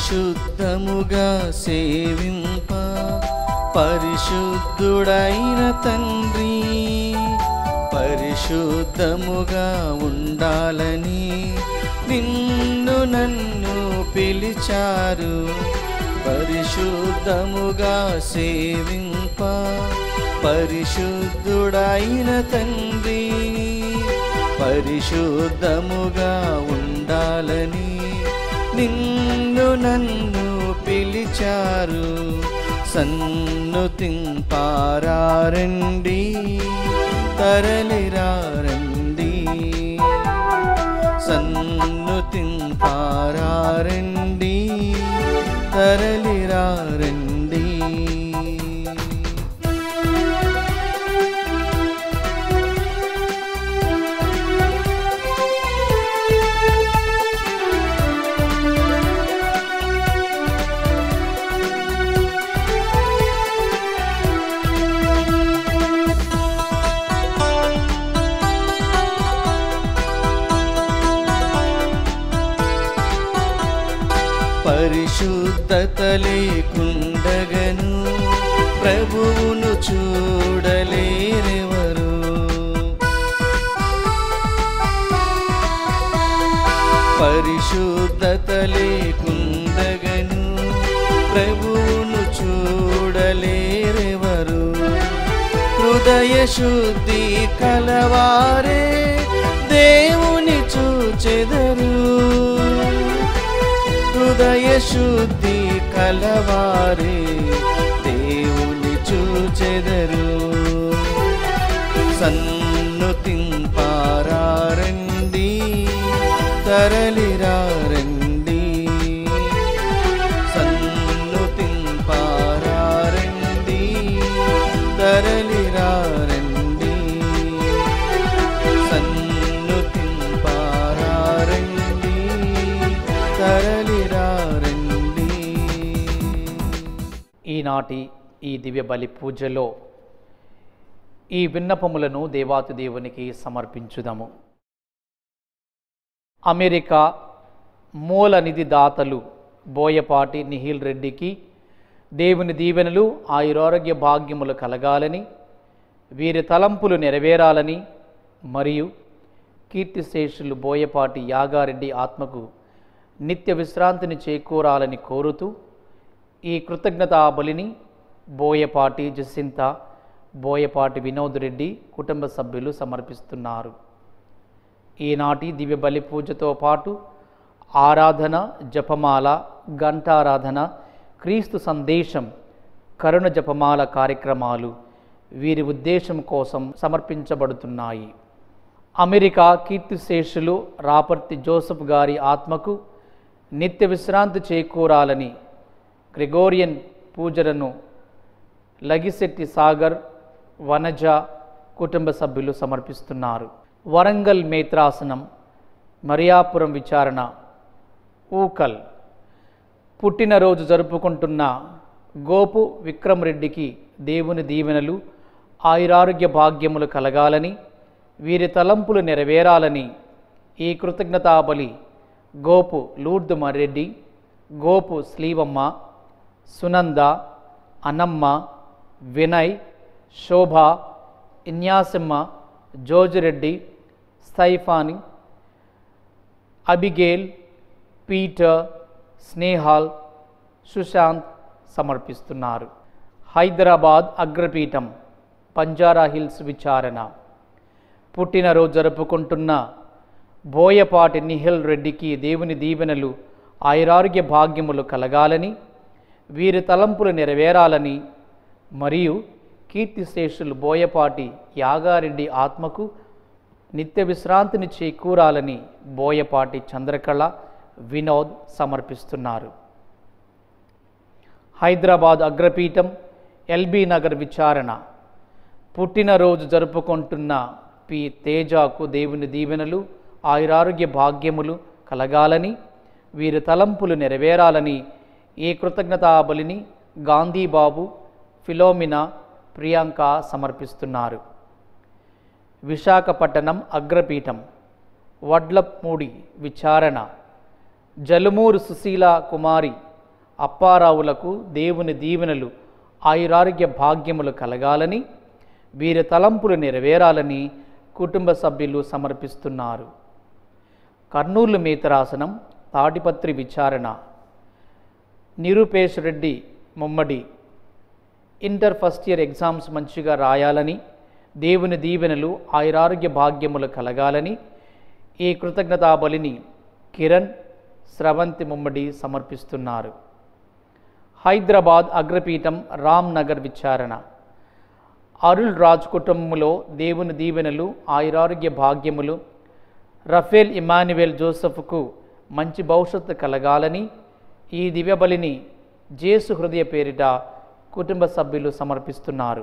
పరిశుద్ధముగా సేవింప పరిశుద్ధుడైన తండ్రి పరిశుద్ధముగా ఉండాలని నిన్ను నన్ను పిలిచారు పరిశుద్ధముగా సేవింప పరిశుద్ధుడైన తండ్రి పరిశుద్ధముగా ఉండాలని నిన్ను నన్ను పిలిచారు సన్నుతింపారండి తరలిరారండి సన్నుతింపారండి తరలిరారండి పరిశుద్ధత లేకుండగను ప్రభువును చూడలేరెవరు పరిశుద్ధత లేకుండగను ప్రభువును చూడలేరెవరు హృదయ శుద్ధి కలవారే దేవుని చూచెదరు హృదయ శుద్ధి కలవారే దేవుని చూచెదరు సన్నుతింపారండి తరలిరారండి సన్నుతింపారండి తరలిరారండి సన్నుతింపారండి తరలిరారండి ఈనాటి ఈ దివ్య బలి పూజలో ఈ విన్నపములను దేవాతి దేవునికి సమర్పించుదాము అమెరికా మూల నిధి దాతలు బోయపాటి నిఖిల్ రెడ్డికి దేవుని దీవెనలు ఆయురారోగ్య భాగ్యములు కలగాలని వీరి తలంపులు నెరవేరాలని మరియు కీర్తిశేషులు బోయపాటి యాగారెడ్డి ఆత్మకు నిత్య విశ్రాంతిని చేకూరాలని కోరుతూ ఈ కృతజ్ఞతా బలిని బోయపాటి జసింత బోయపాటి వినోద్ రెడ్డి కుటుంబ సభ్యులు సమర్పిస్తున్నారు ఈనాటి దివ్య బలి పూజతో పాటు ఆరాధన జపమాల గంటారాధన క్రీస్తు సందేశం కరుణ జపమాల కార్యక్రమాలు వీరి ఉద్దేశం కోసం సమర్పించబడుతున్నాయి అమెరికా కీర్తిశేషులు రాపర్తి జోసఫ్ గారి ఆత్మకు నిత్య విశ్రాంతి చేకూరాలని గ్రెగోరియన్ పూజలను లగిశెట్టి సాగర్ వనజ కుటుంబ సభ్యులు సమర్పిస్తున్నారు వరంగల్ మేత్రాసనం మరియాపురం విచారణ ఊకల్ పుట్టినరోజు జరుపుకుంటున్న గోపు విక్రమ్ రెడ్డికి దేవుని దీవెనలు ఆయురారోగ్య భాగ్యములు కలగాలని వీరి తలంపులు నెరవేరాలని ఈ కృతజ్ఞతాబలి Gopu Lourdu Marreddy Gopu Sleevamma Sunanda Annamma Vinay Shobha Inyasamma Jojireddy Stephanie Abigail Peter Snehal Sushant సమర్పిస్తున్నారు హైదరాబాద్ అగ్రపీఠం బంజారా హిల్స్ విచారణ పుట్టినరోజు జరుపుకుంటున్న బోయపాటి నిహిల్ రెడ్డికి దేవుని దీవెనలు ఆయురారోగ్య భాగ్యములు కలగాలని వీరి తలంపులు నెరవేరాలని మరియు కీర్తిశేషులు బోయపాటి యాగారెడ్డి ఆత్మకు నిత్య విశ్రాంతిని చేకూరాలని బోయపాటి చంద్రకళ వినోద్ సమర్పిస్తున్నారు హైదరాబాద్ అగ్రపీఠం ఎల్బీ నగర్ విచారణ పుట్టినరోజు జరుపుకుంటున్న పి తేజాకు దేవుని దీవెనలు ఆయురారోగ్య భాగ్యములు కలగాలని వీరి తలంపులు నెరవేరాలని ఈ కృతజ్ఞతా బలిని గాంధీబాబు ఫిలోమినా ప్రియాంక సమర్పిస్తున్నారు విశాఖపట్టణం అగ్రపీఠం వడ్లపూడి విచారణ జలుమూరు సుశీల కుమారి అప్పారావులకు దేవుని దీవెనలు ఆయురారోగ్య భాగ్యములు కలగాలని వీరి తలంపులు నెరవేరాలని కుటుంబ సభ్యులు సమర్పిస్తున్నారు కర్నూలు మేతరాసనం తాడిపత్రి విచారణ Nirupesh Reddy Mummadi inter first year exams మంచిగా రాయాలని దేవుని దీవెనలు ఆయురారోగ్య భాగ్యములు కలగాలని ఈ కృతజ్ఞతా బలిని కిరణ్ స్రవంతి ముమ్మడి సమర్పిస్తున్నారు హైదరాబాద్ అగ్రపీఠం రామ్ నగర్ విచారణ అరుల్ రాజ్ కుటుంబంలో దేవుని దీవెనలు ఆయురారోగ్య భాగ్యములు రఫేల్ ఇమాన్యువేల్ జోసెఫ్కు మంచి భవిష్యత్తు కలగాలని ఈ దివ్యబలిని జేసు హృదయ పేరిట కుటుంబ సభ్యులు సమర్పిస్తున్నారు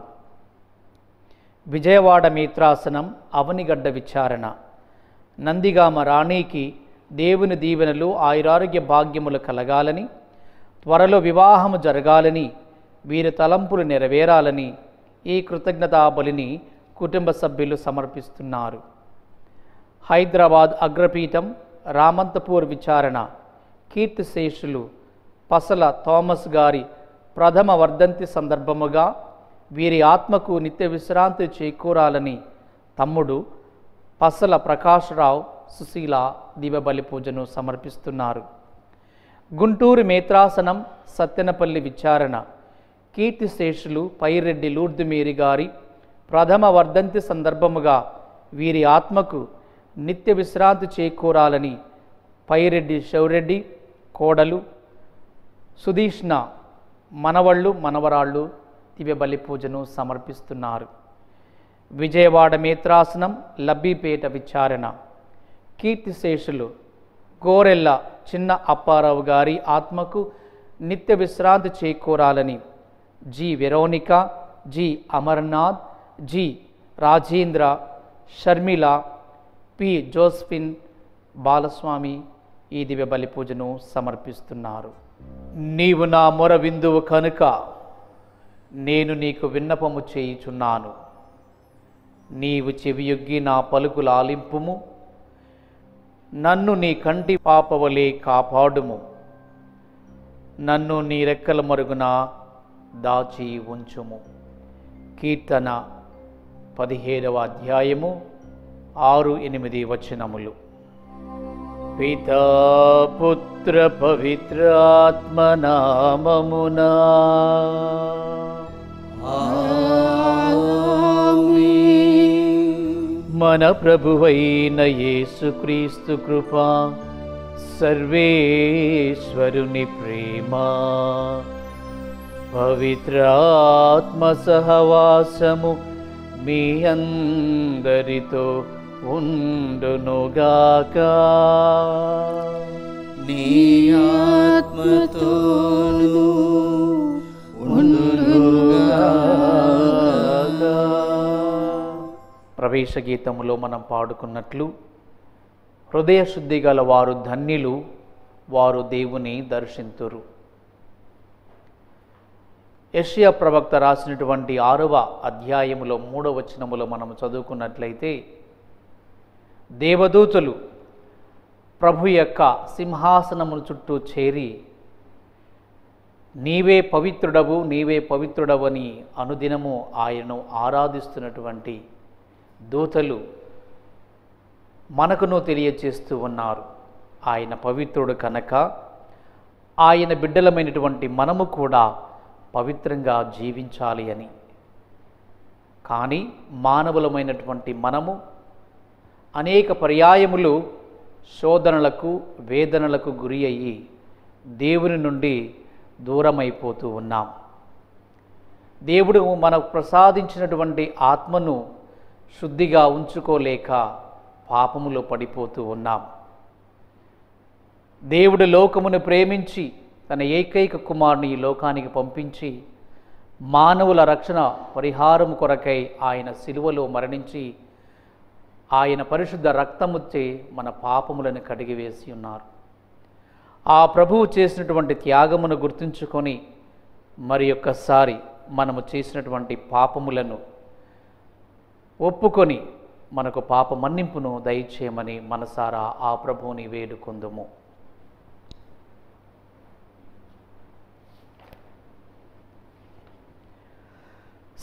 విజయవాడ మిత్రాసనం అవనిగడ్డ విచారణ నందిగామ రాణికి దేవుని దీవెనలు ఆయురారోగ్య భాగ్యములు కలగాలని త్వరలో వివాహము జరగాలని వీరి తలంపులు నెరవేరాలని ఈ కృతజ్ఞతా బలిని కుటుంబ సభ్యులు సమర్పిస్తున్నారు హైదరాబాద్ అగ్రపీఠం రామంతపూర్ విచారణ కీర్తిశేషులు పసల థామస్ గారి ప్రథమ వర్ధంతి సందర్భముగా వీరి ఆత్మకు నిత్య విశ్రాంతి చేకూరాలని తమ్ముడు పసల ప్రకాశ్రావు సుశీల దివబలి పూజను సమర్పిస్తున్నారు గుంటూరు మేత్రాసనం సత్తెనపల్లి విచారణ కీర్తిశేషులు పైరెడ్డి లూర్దుమేరి గారి ప్రథమ వర్ధంతి సందర్భముగా వీరి ఆత్మకు నిత్య విశ్రాంతి చేకూరాలని పైరెడ్డి శౌరెడ్డి కోడలు సుధీష్ణ మనవళ్ళు మనవరాళ్ళు దివ్యబలి పూజను సమర్పిస్తున్నారు విజయవాడ మేత్రాసనం లబ్బిపేట విచారణ కీర్తిశేషులు గోరెల్ల చిన్న అప్పారావు గారి ఆత్మకు నిత్య విశ్రాంతి చేకూరాలని G Veronica G Amarnath G Rajendra Sharmila P Josephine Balaswamy ఈ దివ్య బలి పూజను సమర్పిస్తున్నారు నీవు నా మొర విందువు కనుక నేను నీకు విన్నపము చేయుచున్నాను నీవు చెవియొగ్గి నా పలుకుల ఆలింపుము నన్ను నీ కంటి పాపవలే కాపాడుము నన్ను నీ రెక్కల మరుగున దాచి ఉంచుము కీర్తన పదిహేడవ అధ్యాయము ఆరు ఎనిమిది వచనములు పితా పుత్ర పవిత్రాత్మ నామమునా మన ప్రభువైన యేసుక్రీస్తు కృప సర్వేశ్వరుని ప్రేమ పవిత్రాత్మ సహవాసము మీ అందరితో ఉండునుగాక నీ ఆత్మతోను ప్రవేశ గీతములో మనం పాడుకున్నట్లు హృదయ శుద్ధి గల వారు ధన్యులు వారు దేవుని దర్శింతురు యెషయా ప్రవక్త రాసినటువంటి ఆరవ అధ్యాయములో మూడవ వచనములో మనం చదువుకున్నట్లయితే దేవదూతలు ప్రభు యొక్క సింహాసనమును చుట్టూ చేరి నీవే పవిత్రుడవు నీవే పవిత్రుడవని అనుదినము ఆయనను ఆరాధిస్తున్నటువంటి దూతలు మనకును తెలియచేస్తూ ఉన్నారు ఆయన పవిత్రుడు కనుక ఆయన బిడ్డలమైనటువంటి మనము కూడా పవిత్రంగా జీవించాలి అని కానీ మానవులమైనటువంటి మనము అనేక పర్యాయములు శోధనలకు వేదనలకు గురి అయ్యి దేవుని నుండి దూరమైపోతూ ఉన్నాం దేవుడు మనకు ప్రసాదించినటువంటి ఆత్మను శుద్ధిగా ఉంచుకోలేక పాపములో పడిపోతూ ఉన్నాం దేవుడు లోకమును ప్రేమించి తన ఏకైక కుమారుని ఈ లోకానికి పంపించి మానవుల రక్షణ పరిహారం కొరకై ఆయన సిలువలో మరణించి ఆయన పరిశుద్ధ రక్తముచ్చే మన పాపములను కడిగివేసి ఉన్నారు ఆ ప్రభువు చేసినటువంటి త్యాగమును గుర్తుంచుకొని మరి ఒక్కసారి మనము చేసినటువంటి పాపములను ఒప్పుకొని మనకు పాప మన్నింపును దయచేయమని మనసారా ఆ ప్రభువుని వేడుకొందుము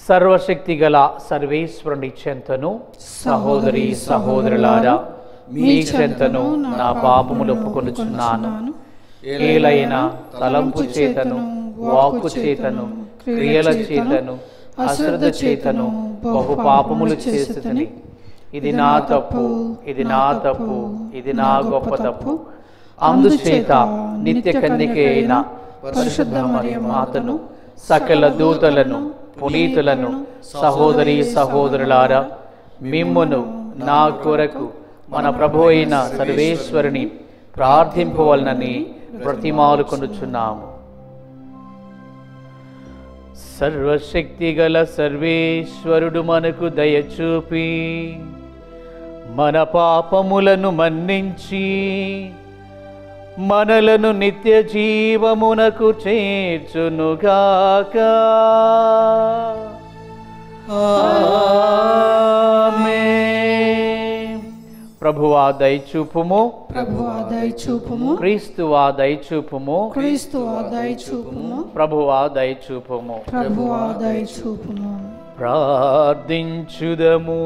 సర్వశక్తి గల సర్వేశ్వరుని చెంతను సహోదరి సహోదరులారా మీ చెంతను నా పాపములు ఒప్పుకొనుచున్నాను ఏలైనా తలంపు చేతను వాక్కు చేతను క్రియల చేతను అశ్రద్ధ చేతను బహు పాపములు చేస్తుని ఇది నా తప్పు ఇది నా తప్పు ఇది నా గొప్ప తప్పు అందుచేత నిత్య కన్నికే అయిన పరిశుద్ధ మరియు మాతను సకల దూతలను పునీతులను సహోదరి సహోదరులారా మిమ్మును నా కొరకు మన ప్రభు అయిన సర్వేశ్వరుని ప్రార్థింపవలనని బ్రతిమాలుకొనుచున్నాము సర్వశక్తిగల సర్వేశ్వరుడు మనకు దయచూపి మన పాపములను మన్నించి మనలను నిత్య జీవమునకు చేర్చునుగాక ఆమేన్. ప్రభువా దయచూపుము ప్రభువా దయచూపుము క్రీస్తువా దయచూపుము క్రీస్తువా దయచూపుము ప్రభువా దయచూపుము ప్రభువా దయచూపుము ప్రార్థించుదము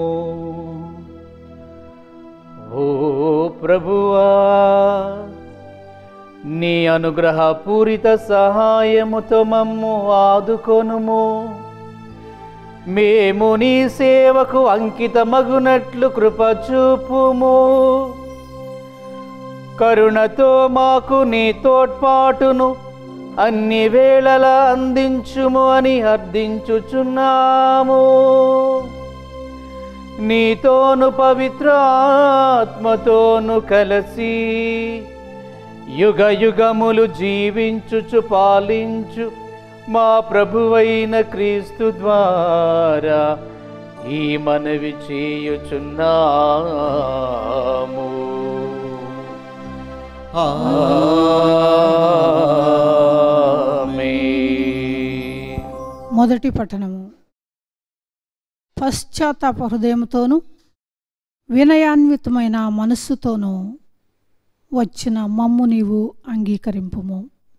ఓ ప్రభువా నీ అనుగ్రహ పూరిత సహాయముతో మమ్ము ఆదుకొనుము మేము నీ సేవకు అంకితమగునట్లు కృప చూపుము కరుణతో మాకు నీ తోడ్పాటును అన్ని వేళలా అందించుము అని అర్థించుచున్నాము నీతోను పవిత్ర ఆత్మతోను కలసి యుగ యుగములు జీవించుచు పాలించు మా ప్రభువైన క్రీస్తు ద్వారా ఈ మనవి చేయుచున్నాము ఆమేన్. మొదటి పట్టణము పశ్చాత్తాప హృదయముతోను వినయాన్వితమైన మనస్సుతోనూ వచ్చిన మమ్ము నీవు అంగీకరింపుము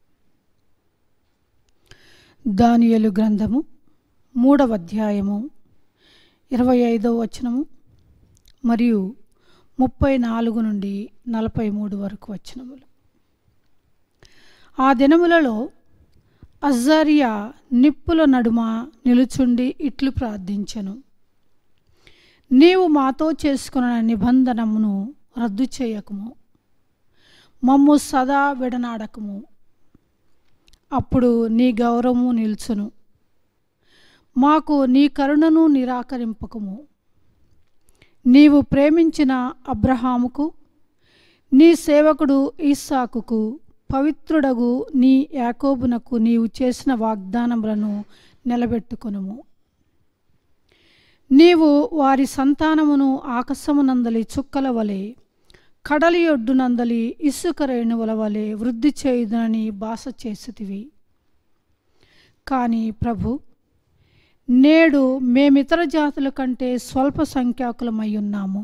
దానియలు గ్రంథము మూడవ అధ్యాయము ఇరవై ఐదవ వచనము మరియు ముప్పై నాలుగు నుండి నలభై మూడు వరకు వచనములు ఆ దినములలో అజ్జారియా నిప్పుల నడుమ నిలుచుండి ఇట్లు ప్రార్థించెను నీవు మాతో చేసుకున్న నిబంధనమును రద్దు చేయకము మమ్ము సదా విడనాడకము అప్పుడు నీ గౌరవము నిల్చును మాకు నీ కరుణను నిరాకరింపకము నీవు ప్రేమించిన అబ్రహాముకు నీ సేవకుడు ఈసాకుకు పవిత్రుడగు నీ యాకోబునకు నీవు చేసిన వాగ్దానములను నిలబెట్టుకొనుము నీవు వారి సంతానమును ఆకాశమునందలి చుక్కల వలె కడలి ఒడ్డునందలి ఇసుక రేణువుల వలె వృద్ధి చేయుదునని భాష చేసితివి కానీ ప్రభు నేడు మేమితర జాతుల కంటే స్వల్ప సంఖ్యాకులమై ఉన్నాము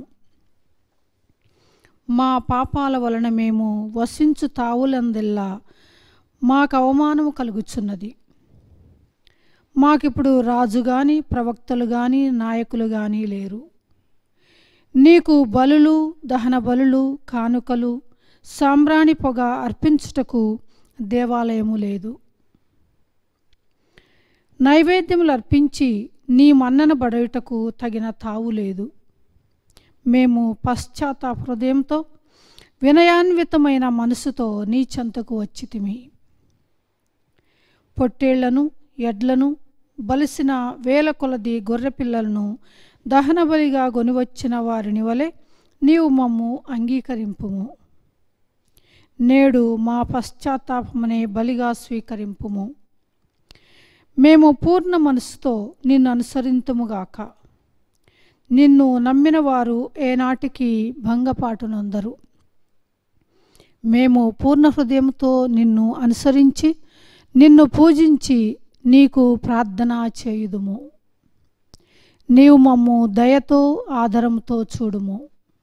మా పాపాల వలన మేము వసించు తావులందెల్లా మాకు అవమానము కలుగుచున్నది మాకిప్పుడు రాజు గాని ప్రవక్తలు గాని నాయకులు గాని లేరు నీకు బలులు దహన బలులు కానుకలు సాంబ్రాణి పొగ అర్పించుటకు దేవాలయము లేదు నైవేద్యములు అర్పించి నీ మన్నన బడయుటకు తగిన తావు లేదు మేము పశ్చాత్తాప హృదయంతో వినయాన్వితమైన మనసుతో నీ చెంతకు వచ్చితిమి పొట్టేళ్లను ఎడ్లను బలిసిన వేల కొలది గొర్రెపిల్లలను దహనబలిగా గొనివచ్చిన వారిని వలె నీవు మమ్ము అంగీకరింపుము నేడు మా పశ్చాత్తాపమనే బలిగా స్వీకరింపుము మేము పూర్ణ మనసుతో నిన్ను అనుసరింతుముగాక నిన్ను నమ్మిన వారు ఏనాటికి భంగపాటునందరు మేము పూర్ణ హృదయంతో నిన్ను అనుసరించి నిన్ను పూజించి నీకు ప్రార్థన చేయుదుము నీవు మమ్ము దయతో ఆదరంతో చూడుము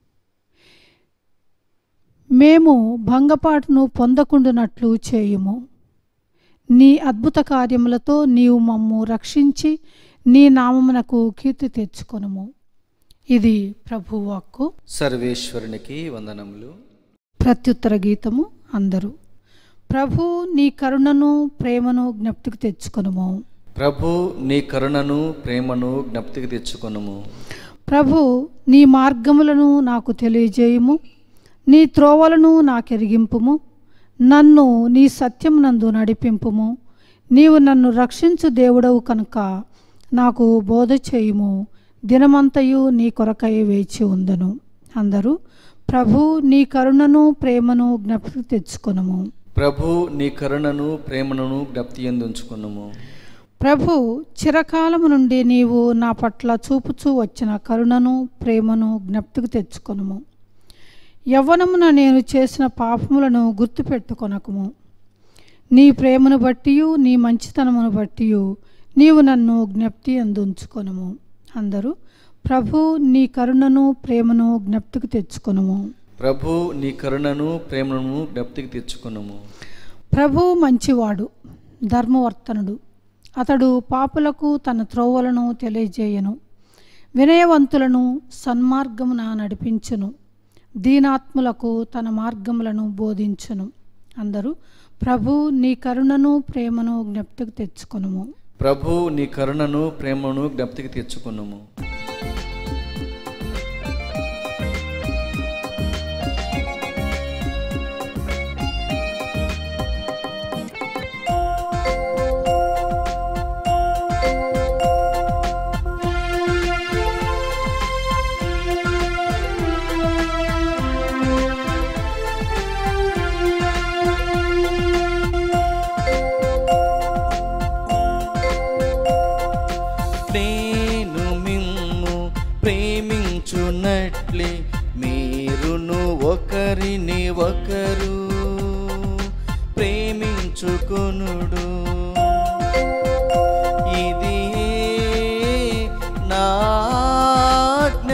మేము భంగపాటును పొందకుండునట్లు చేయుము నీ అద్భుత కార్యములతో నీవు మమ్ము రక్షించి నీ నామమునకు కీర్తి తెచ్చుకొనుము ఇది ప్రభు వాక్కు సర్వేశ్వరునికి వందనములు ప్రత్యుత్తర గీతము అందరూ ప్రభు నీ కరుణను ప్రేమను జ్ఞప్తికి తెచ్చుకొనుము ప్రభు నీ కరుణను ప్రేమను జ్ఞప్తికి తెచ్చుకొనుము ప్రభు నీ మార్గములను నాకు తెలియజేయుము నీ త్రోవలను నాకెరిగింపుము నన్ను నీ సత్యమునందు నడిపింపుము నీవు నన్ను రక్షించు దేవుడవు కనుక నాకు బోధ చేయుము దినమంతయు నీ కొరకై వేచి ఉందను అందరూ ప్రభు నీ కరుణను ప్రేమను జ్ఞప్తికి తెచ్చుకొనుము ప్రభు నీ కరుణను ప్రేమను జ్ఞప్తి ఎందుంచుకున్నాము ప్రభు చిరకాలము నుండి నీవు నా పట్ల చూపుచూ వచ్చిన కరుణను ప్రేమను జ్ఞప్తికి తెచ్చుకొనుము యవ్వనమున నేను చేసిన పాపములను గుర్తుపెట్టుకొనకము నీ ప్రేమను బట్టియు నీ మంచితనమును బట్టియు నీవు నన్ను జ్ఞప్తి అందుంచుకొనుము అందరూ ప్రభు నీ కరుణను ప్రేమను జ్ఞప్తికి తెచ్చుకొనుము ప్రభు నీ కరుణను ప్రేమను జ్ఞప్తికి తెచ్చుకున్నాము ప్రభు మంచివాడు ధర్మవర్తనుడు అతడు పాపులకు తన త్రోవలను తెలియజేయను వినయవంతులను సన్మార్గమున నడిపించును దీనాత్ములకు తన మార్గములను బోధించును అందరూ ప్రభు నీ కరుణను ప్రేమను జ్ఞప్తికి తెచ్చుకొనుము ప్రభు నీ కరుణను ప్రేమను జ్ఞప్తికి తెచ్చుకున్నాము నేను మిమ్ము ప్రేమించున్నట్లే మీరును ఒకరిని ఒకరు ప్రేమించుకొనుడు ఇది నా ఆజ్ఞ.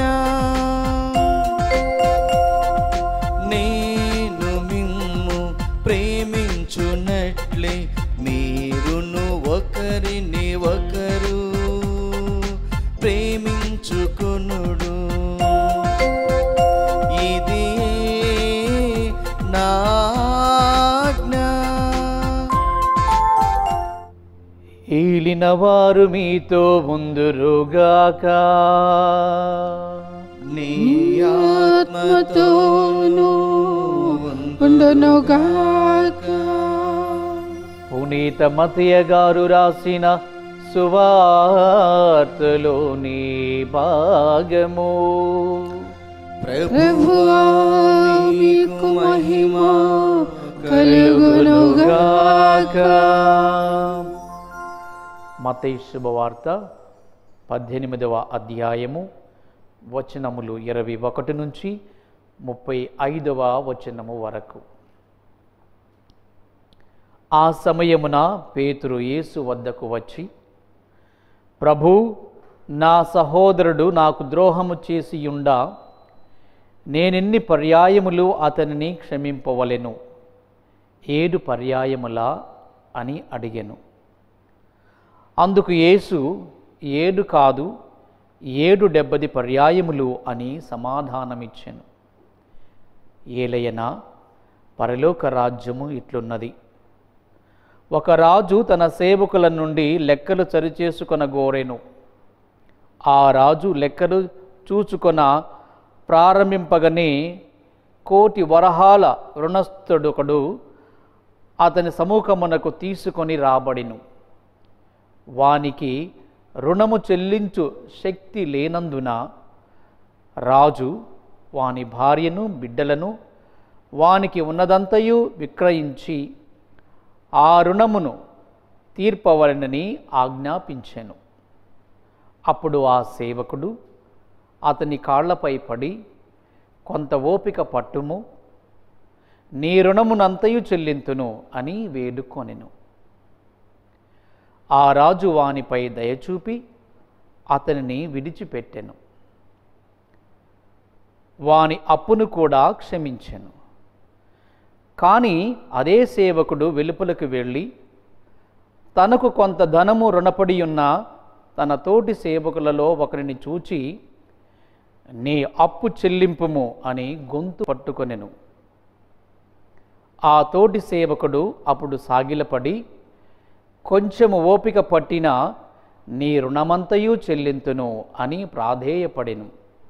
నేను మిమ్ము ప్రేమించున్నట్లే మీరును ఒకరిని ఒకరు ప్రేమించుకునుడు ఇది నా ఆజ్ఞ. ఏలిన వారు మీతో ముందురుగాక నీ ఆత్మతోను ఉండునుగాక పునీత మతయ్య గారు రాసిన సువార్తలోని భాగము ప్రభువా మీకు మహిమ కలుగునుగాక మతయి శుభవార్త పద్దెనిమిదవ అధ్యాయము వచనములు ఇరవై ఒకటి నుంచి ముప్పై ఐదవ వచనము వరకు ఆ సమయమున పేతురు యేసు వద్దకు వచ్చి ప్రభు నా సహోదరుడు నాకు ద్రోహము చేసి ఉండా నేనెన్ని పర్యాయములు అతనిని క్షమింపవలెను ఏడు పర్యాయములా అని అడిగెను అందుకు యేసు ఏడు కాదు ఏడు డెబ్బది పర్యాయములు అని సమాధానమిచ్చెను ఏలయనా పరలోక రాజ్యము ఇట్లున్నది ఒక రాజు తన సేవకుల నుండి లెక్కలు సరిచేసుకొనగోరెను ఆ రాజు లెక్కలు చూచుకొన ప్రారంభింపగనే కోటి వరహాల రుణస్థుడొకడు అతని సముఖమునకు తీసుకొని రాబడిను వానికి రుణము చెల్లించు శక్తి లేనందున రాజు వాని భార్యను బిడ్డలను వానికి ఉన్నదంతయు విక్రయించి ఆ రుణమును తీర్పవలనని ఆజ్ఞాపించెను అప్పుడు ఆ సేవకుడు అతని కాళ్లపై పడి కొంత ఓపిక పట్టుము నీ రుణమునంతయు చెల్లింతును అని వేడుకొనెను ఆ రాజు వానిపై దయచూపి అతనిని విడిచిపెట్టెను వాని అప్పును కూడా క్షమించెను కానీ అదే సేవకుడు వెలుపలకు వెళ్ళి తనకు కొంత ధనము రుణపడి ఉన్న తన తోటి సేవకులలో ఒకరిని చూచి నీ అప్పు చెల్లింపుము అని గొంతు పట్టుకొనెను ఆ తోటి సేవకుడు అప్పుడు సాగిలపడి కొంచెము ఓపిక పట్టిన నీ రుణమంతయు చెల్లింతును అని ప్రాధేయపడెను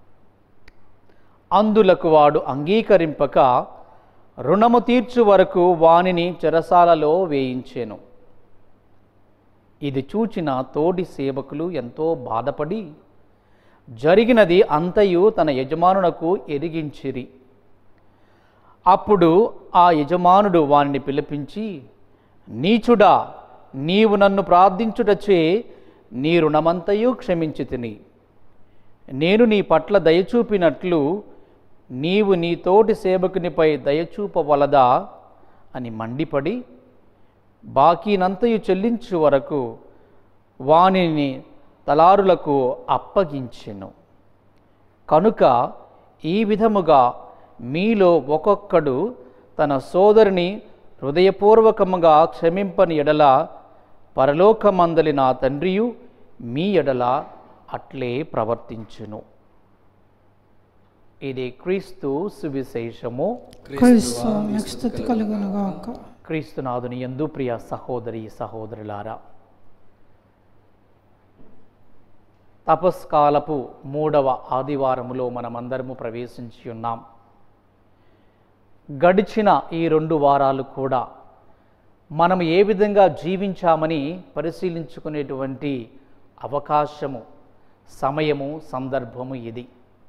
అందులకు వాడు అంగీకరింపక రుణము తీర్చు వరకు వానిని చెరసాలలో వేయించెను ఇది చూచిన తోటి సేవకులు ఎంతో బాధపడి జరిగినది అంతయు తన యజమానునకు ఎరిగించిరి అప్పుడు ఆ యజమానుడు వానిని పిలిపించి నీచుడా నీవు నన్ను ప్రార్థించుటచే నీ రుణమంతయు క్షమించి తిని నేను నీ పట్ల దయచూపినట్లు నీవు నీ తోటి సేవకునిపై దయచూపవలదా అని మండిపడి బాకీనంతయు చెల్లించు వరకు వానిని తలారులకు అప్పగించెను కనుక ఈ విధముగా మీలో ఒక్కొక్కడు తన సోదరుని హృదయపూర్వకముగా క్షమింపని ఎడల పరలోకమందలి నా తండ్రియు మీ ఎడల అట్లే ప్రవర్తించును ఇది క్రీస్తు సువిశేషము క్రీస్తు మీకు స్థుతి కలుగును గాక క్రీస్తునాథుని ఎందు ప్రియ సహోదరి సహోదరులారా తపస్కాలపు మూడవ ఆదివారములో మనమందరము ప్రవేశించి ఉన్నాం గడిచిన ఈ రెండు వారాలు కూడా మనం ఏ విధంగా జీవించామని పరిశీలించుకునేటువంటి అవకాశము సమయము సందర్భము ఇది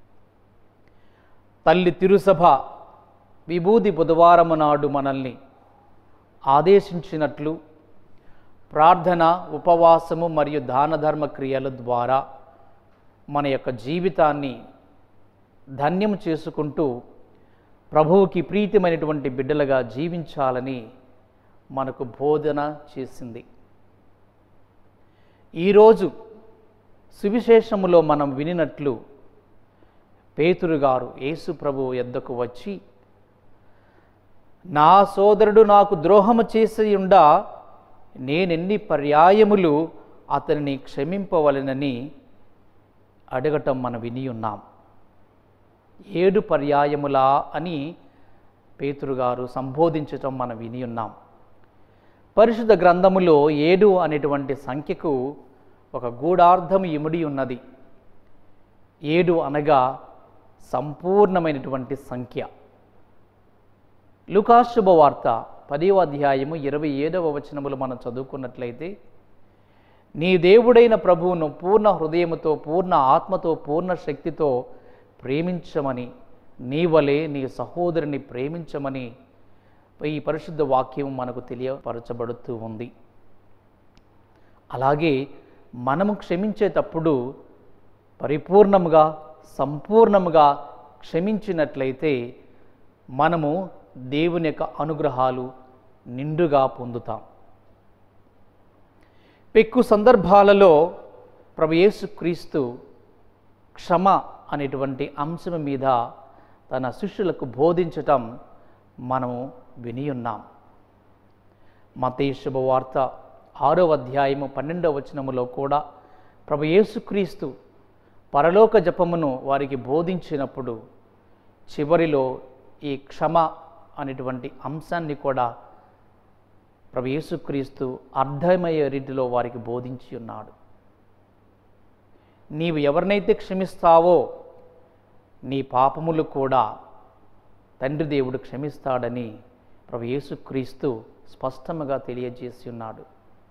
తల్లి తిరుసభ విభూది బుధవారము నాడు మనల్ని ఆదేశించినట్లు ప్రార్థన ఉపవాసము మరియు దాన ధర్మ క్రియల ద్వారా మన యొక్క జీవితాన్ని ధన్యం చేసుకుంటూ ప్రభువుకి ప్రీతిమైనటువంటి బిడ్డలుగా జీవించాలని మనకు బోధన చేసింది ఈరోజు సువిశేషములో మనం వినినట్లు పేతురు గారు యేసు ప్రభు ఎద్దకు వచ్చి నా సోదరుడు నాకు ద్రోహము చేసి ఉండా నేనెన్ని పర్యాయములు అతనిని క్షమింపవలెనని అడగటం మనం విని ఉన్నాం ఏడు పర్యాయములా అని పేతురు గారు సంబోధించటం మనం విని ఉన్నాం పరిశుద్ధ గ్రంథములో ఏడు అనేటువంటి సంఖ్యకు ఒక గూఢార్థం ఇముడి ఉన్నది ఏడు అనగా సంపూర్ణమైనటువంటి సంఖ్య లుకాశుభవార్త పదవ అధ్యాయము ఇరవై ఏడవ వచనములు మనం చదువుకున్నట్లయితే నీ దేవుడైన ప్రభువును పూర్ణ హృదయముతో పూర్ణ ఆత్మతో పూర్ణ శక్తితో ప్రేమించమని నీ వలె నీ సహోదరుని ప్రేమించమని ఈ పరిశుద్ధ వాక్యం మనకు తెలియపరచబడుతూ ఉంది అలాగే మనము క్షమించేటప్పుడు పరిపూర్ణముగా సంపూర్ణముగా క్షమించినట్లయితే మనము దేవుని యొక్క అనుగ్రహాలు నిండుగా పొందుతాం పెక్కు సందర్భాలలో ప్రభు యేసుక్రీస్తు క్షమ అనేటువంటి అంశం మీద తన శిష్యులకు బోధించటం మనము విని ఉన్నాం మతీ శుభవార్త ఆరో అధ్యాయము పన్నెండవ వచనములో కూడా ప్రభు యేసుక్రీస్తు పరలోక జపమును వారికి బోధించినప్పుడు చివరిలో ఈ క్షమ అనేటువంటి అంశాన్ని కూడా ప్రభు యేసుక్రీస్తు అర్థమయ్యే రీతిలో వారికి బోధించి ఉన్నాడు నీవు ఎవరినైతే క్షమిస్తావో నీ పాపములు కూడా తండ్రి దేవుడు క్షమిస్తాడని ప్రభు యేసుక్రీస్తు స్పష్టముగా తెలియజేసి ఉన్నాడు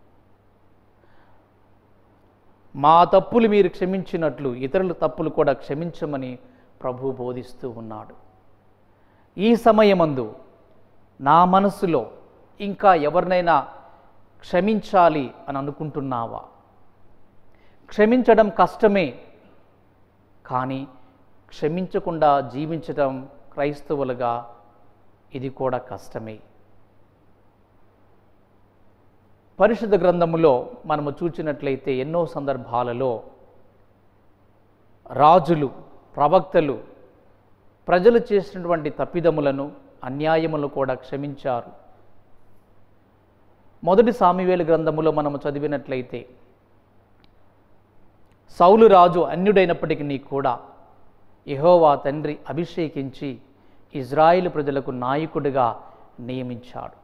మా తప్పులు మీరు క్షమించినట్లు ఇతరుల తప్పులు కూడా క్షమించమని ప్రభు బోధిస్తూ ఉన్నాడు ఈ సమయమందు నా మనసులో ఇంకా ఎవరినైనా క్షమించాలి అని అనుకుంటున్నావా క్షమించడం కష్టమే కానీ క్షమించకుండా జీవించడం క్రైస్తవులుగా ఇది కూడా కష్టమే పరిశుద్ధ గ్రంథములో మనము చూచినట్లయితే ఎన్నో సందర్భాలలో రాజులు ప్రవక్తలు ప్రజలు చేసినటువంటి తప్పిదములను అన్యాయములను కూడా క్షమించారు మొదటి సామివేలు గ్రంథములో మనము చదివినట్లయితే సౌలు రాజు అన్యుడైనప్పటికీ కూడా యెహోవా తండ్రి అభిషేకించి ఇజ్రాయిల్ ప్రజలకు నాయకుడిగా నియమించాడు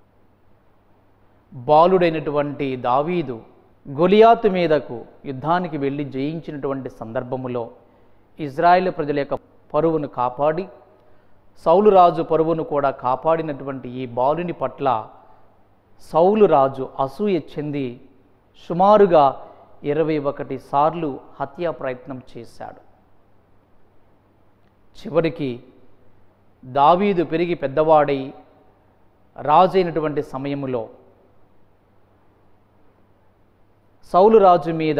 బాలుడైనటువంటి దావీదు గొలియాతు మీదకు యుద్ధానికి వెళ్ళి జయించినటువంటి సందర్భములో ఇజ్రాయిల్ ప్రజల యొక్క పరువును కాపాడి సౌలు రాజు పరువును కూడా కాపాడినటువంటి ఈ బాలుని పట్ల సౌలు రాజు అసూయ చెంది సుమారుగా ఇరవై ఒకటి సార్లు హత్యా ప్రయత్నం చేశాడు చివరికి దావీదు పెరిగి పెద్దవాడై రాజైనటువంటి సమయములో సౌలు రాజు మీద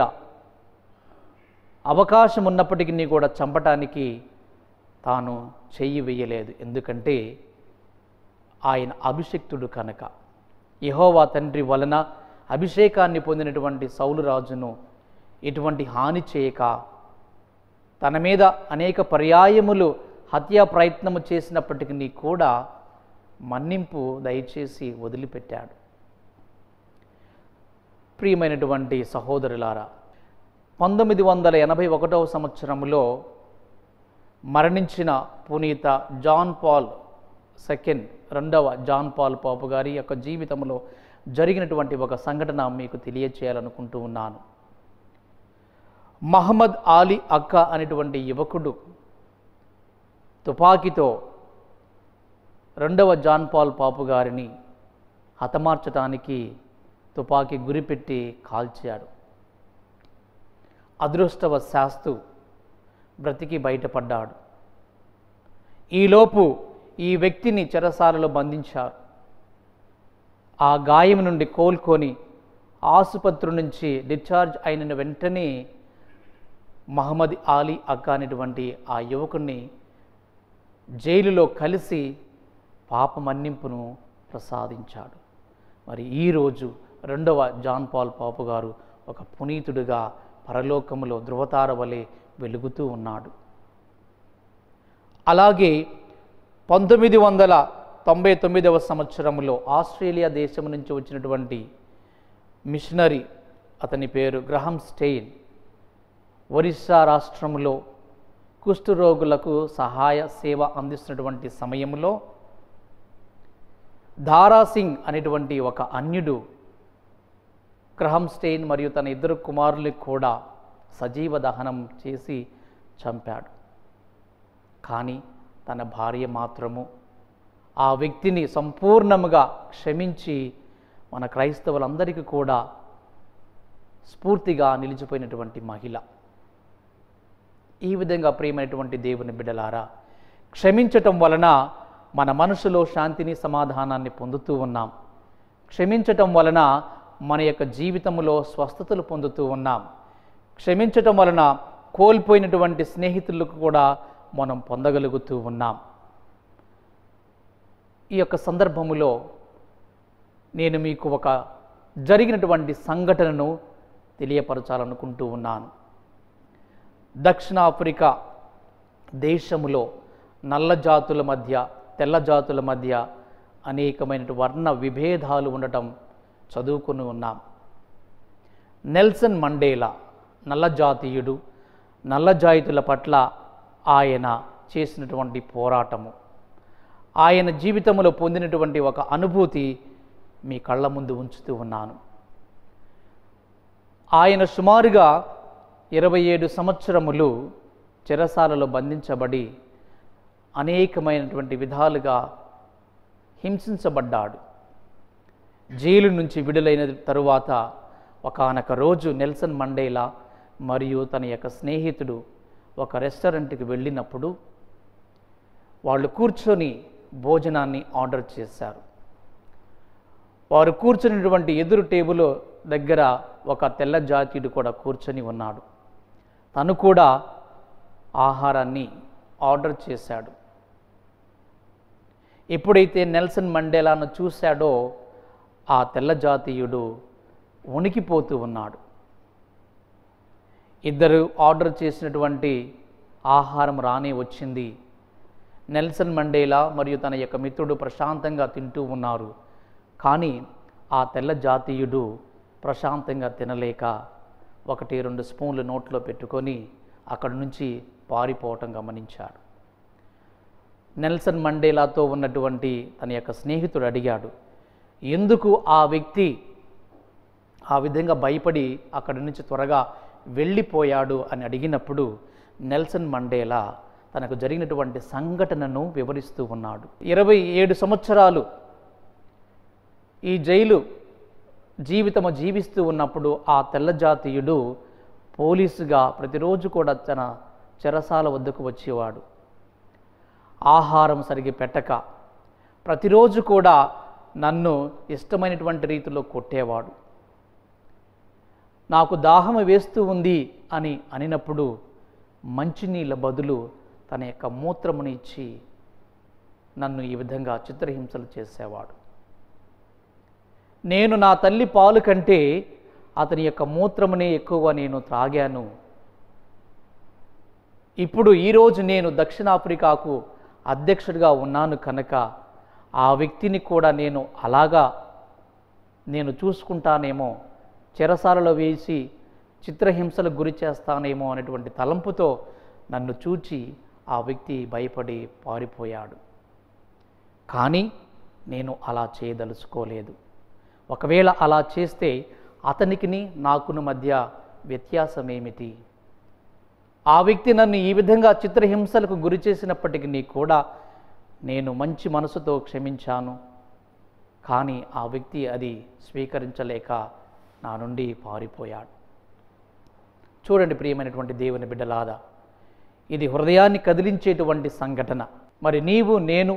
అవకాశం ఉన్నప్పటికీ కూడా చంపటానికి తాను చెయ్యి వేయలేదు ఎందుకంటే ఆయన అభిషిక్తుడు కనుక యెహోవా తండ్రి వలన అభిషేకాన్ని పొందినటువంటి సౌలు రాజును ఎటువంటి హాని చేయక తన మీద అనేక పర్యాయములు హత్యా ప్రయత్నము చేసినప్పటికీ కూడా మన్నింపు దయచేసి వదిలిపెట్టాడు ప్రియమైనటువంటి సహోదరులారా పంతొమ్మిది వందల ఎనభై ఒకటవ సంవత్సరంలో మరణించిన పునీత జాన్ పాల్ సెకండ్ రెండవ జాన్ పాల్ పాపు గారి యొక్క జీవితంలో జరిగినటువంటి ఒక సంఘటన మీకు తెలియచేయాలనుకుంటూ ఉన్నాను మహమ్మద్ ఆలీ అక్క అనేటువంటి యువకుడు తుపాకీతో రెండవ జాన్ పాల్ పాపు గారిని హతమార్చటానికి తుపాకీ గురిపెట్టి కాల్చాడు అదృష్టవశాస్తు బ్రతికి బయటపడ్డాడు ఈలోపు ఈ వ్యక్తిని చెరసాలలో బంధించారు ఆ గాయం నుండి కోలుకొని ఆసుపత్రి నుంచి డిశ్చార్జ్ అయిన వెంటనే మహమ్మద్ ఆలీ అక్క అనేటువంటి ఆ యువకుణ్ణి జైలులో కలిసి పాప మన్నింపును ప్రసాదించాడు మరి ఈరోజు రెండవ జాన్ పాల్ పాపు గారు ఒక పునీతుడిగా పరలోకములో ధృవతార వలె వెలుగుతూ ఉన్నాడు అలాగే పంతొమ్మిది వందల తొంభై తొమ్మిదవ సంవత్సరంలో ఆస్ట్రేలియా దేశం నుంచి వచ్చినటువంటి మిషనరీ అతని పేరు గ్రహం స్టెయిన్ ఒరిస్సా రాష్ట్రంలో కుష్ఠరోగులకు సహాయ సేవ అందిస్తున్నటువంటి సమయంలో దారాసింగ్ అనేటువంటి ఒక అన్యుడు గ్రహం స్టెయిన్ మరియు తన ఇద్దరు కుమారులకు కూడా సజీవ దహనం చేసి చంపాడు కానీ తన భార్య మాత్రము ఆ వ్యక్తిని సంపూర్ణముగా క్షమించి మన క్రైస్తవులందరికీ కూడా స్ఫూర్తిగా నిలిచిపోయినటువంటి మహిళ ఈ విధంగా ప్రియమైనటువంటి దేవుని బిడ్డలారా క్షమించటం వలన మన మనసులో శాంతిని సమాధానాన్ని పొందుతూ ఉన్నాం క్షమించటం వలన మన యొక్క జీవితంలో స్వస్థతలు పొందుతూ ఉన్నాం క్షమించటం వలన కోల్పోయినటువంటి స్నేహితులకు కూడా మనం పొందగలుగుతూ ఉన్నాం ఈ యొక్క సందర్భములో నేను మీకు ఒక జరిగినటువంటి సంఘటనను తెలియపరచాలనుకుంటూ ఉన్నాను దక్షిణాఫ్రికా దేశములో నల్ల జాతుల మధ్య తెల్ల జాతుల మధ్య అనేకమైన వర్ణ విభేదాలు ఉండటం చదువుకుని ఉన్నాం నెల్సన్ మండేలా నల్ల జాతీయుడు నల్ల జాతుల పట్ల ఆయన చేసినటువంటి పోరాటము ఆయన జీవితంలో పొందినటువంటి ఒక అనుభూతి మీ కళ్ళ ముందు ఉంచుతూ ఉన్నాను ఆయన సుమారుగా ఇరవై ఏడు సంవత్సరములు చెరసాలలో బంధించబడి అనేకమైనటువంటి విధాలుగా హింసించబడ్డాడు జైలు నుంచి విడుదలైన తరువాత ఒకానొక రోజు నెల్సన్ మండేలా మరియు తన యొక్క స్నేహితుడు ఒక రెస్టారెంట్కి వెళ్ళినప్పుడు వాళ్ళు కూర్చొని భోజనాన్ని ఆర్డర్ చేశారు వారు కూర్చున్నటువంటి ఎదురు టేబుల్ దగ్గర ఒక తెల్ల జాతీయుడు కూడా కూర్చొని ఉన్నాడు తను కూడా ఆహారాన్ని ఆర్డర్ చేశాడు ఎప్పుడైతే నెల్సన్ మండేలాను చూశాడో ఆ తెల్ల జాతీయుడు వణికిపోతూ ఉన్నాడు ఇద్దరు ఆర్డర్ చేసినటువంటి ఆహారం రానే వచ్చింది నెల్సన్ మండేలా మరియు తన యొక్క మిత్రుడు ప్రశాంతంగా తింటూ ఉన్నారు కానీ ఆ తెల్ల జాతీయుడు ప్రశాంతంగా తినలేక ఒకటి రెండు స్పూన్లు నోట్లో పెట్టుకొని అక్కడి నుంచి పారిపోవటం గమనించాడు నెల్సన్ మండేలాతో ఉన్నటువంటి తన యొక్క స్నేహితుడు అడిగాడు ఎందుకు ఆ వ్యక్తి ఆ విధంగా భయపడి అక్కడి నుంచి త్వరగా వెళ్ళిపోయాడు అని అడిగినప్పుడు నెల్సన్ మండేలా తనకు జరిగినటువంటి సంఘటనను వివరిస్తూ ఉన్నాడు ఇరవై ఏడు సంవత్సరాలు ఈ జైలు జీవితము జీవిస్తూ ఉన్నప్పుడు ఆ తెల్లజాతీయుడు పోలీసుగా ప్రతిరోజు కూడా తన చెరసాల వద్దకు వచ్చేవాడు ఆహారం సరిగి పెట్టక ప్రతిరోజు కూడా నన్ను ఇష్టమైనటువంటి రీతిలో కొట్టేవాడు నాకు దాహం వేస్తూ ఉంది అని అనినప్పుడు మంచినీళ్ళ బదులు తన యొక్క మూత్రమును ఇచ్చి నన్ను ఈ విధంగా చిత్రహింసలు చేసేవాడు నేను నా తల్లి పాలు కంటే అతని యొక్క మూత్రమునే ఎక్కువ నేను త్రాగాను ఇప్పుడు ఈరోజు నేను దక్షిణాఫ్రికాకు అధ్యక్షుడిగా ఉన్నాను కనుక ఆ వ్యక్తిని కూడా నేను అలాగా నేను చూసుకుంటానేమో చెరసాలలో వేసి చిత్రహింసలకు గురి చేస్తానేమో అనేటువంటి తలంపుతో నన్ను చూచి ఆ వ్యక్తి భయపడి పారిపోయాడు కానీ నేను అలా చేయదలుచుకోలేదు ఒకవేళ అలా చేస్తే అతనికిని నాకును మధ్య వ్యత్యాసం ఏమిటి ఆ వ్యక్తి నన్ను ఈ విధంగా చిత్రహింసలకు గురి చేసినప్పటికీ కూడా నేను మంచి మనసుతో క్షమించాను కానీ ఆ వ్యక్తి అది స్వీకరించలేక నా నుండి పారిపోయాడు చూడండి ప్రియమైనటువంటి దేవుని బిడ్డలాదా ఇది హృదయాన్ని కదిలించేటువంటి సంఘటన మరి నీవు నేను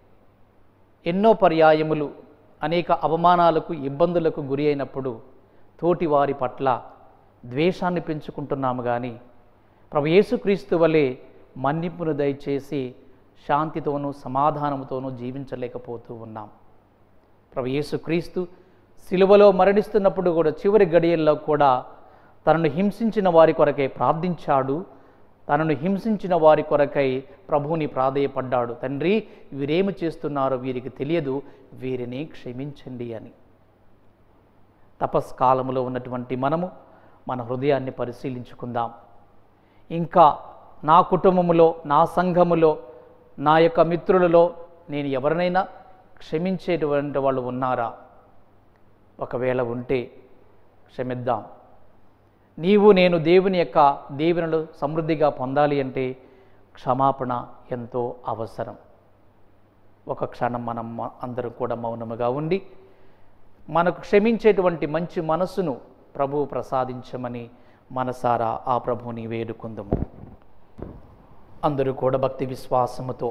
ఎన్నో పర్యాయములు అనేక అవమానాలకు ఇబ్బందులకు గురి అయినప్పుడు తోటి వారి పట్ల ద్వేషాన్ని పెంచుకుంటున్నాము కానీ ప్రభు యేసుక్రీస్తు వలె మన్నింపును దయచేసి శాంతితోనూ సమాధానముతోనూ జీవించలేకపోతూ ఉన్నాం ప్రభు యేసుక్రీస్తు సిలువలో మరణిస్తున్నప్పుడు కూడా చివరి గడియల్లో కూడా తనను హింసించిన వారి కొరకై ప్రార్థించాడు తనను హింసించిన వారి కొరకై ప్రభువుని ప్రాధేయపడ్డాడు తండ్రి వీరేమి చేస్తున్నారో వీరికి తెలియదు వీరిని క్షమించండి అని తపస్కాలములో ఉన్నటువంటి మనము మన హృదయాన్ని పరిశీలించుకుందాం ఇంకా నా కుటుంబములో నా సంఘములో నా యొక్క మిత్రులలో నేను ఎవరినైనా క్షమించేటువంటి వాళ్ళు ఉన్నారా ఒకవేళ ఉంటే క్షమిద్దాం నీవు నేను దేవుని యొక్క దీవెనలు సమృద్ధిగా పొందాలి అంటే క్షమాపణ ఎంతో అవసరం ఒక క్షణం మనం మ- అందరం కూడా మౌనముగా ఉండి మనకు క్షమించేటువంటి మంచి మనస్సును ప్రభువు ప్రసాదించమని మనసారా ఆ ప్రభువుని వేడుకుందము అందరూ కూడా భక్తి విశ్వాసముతో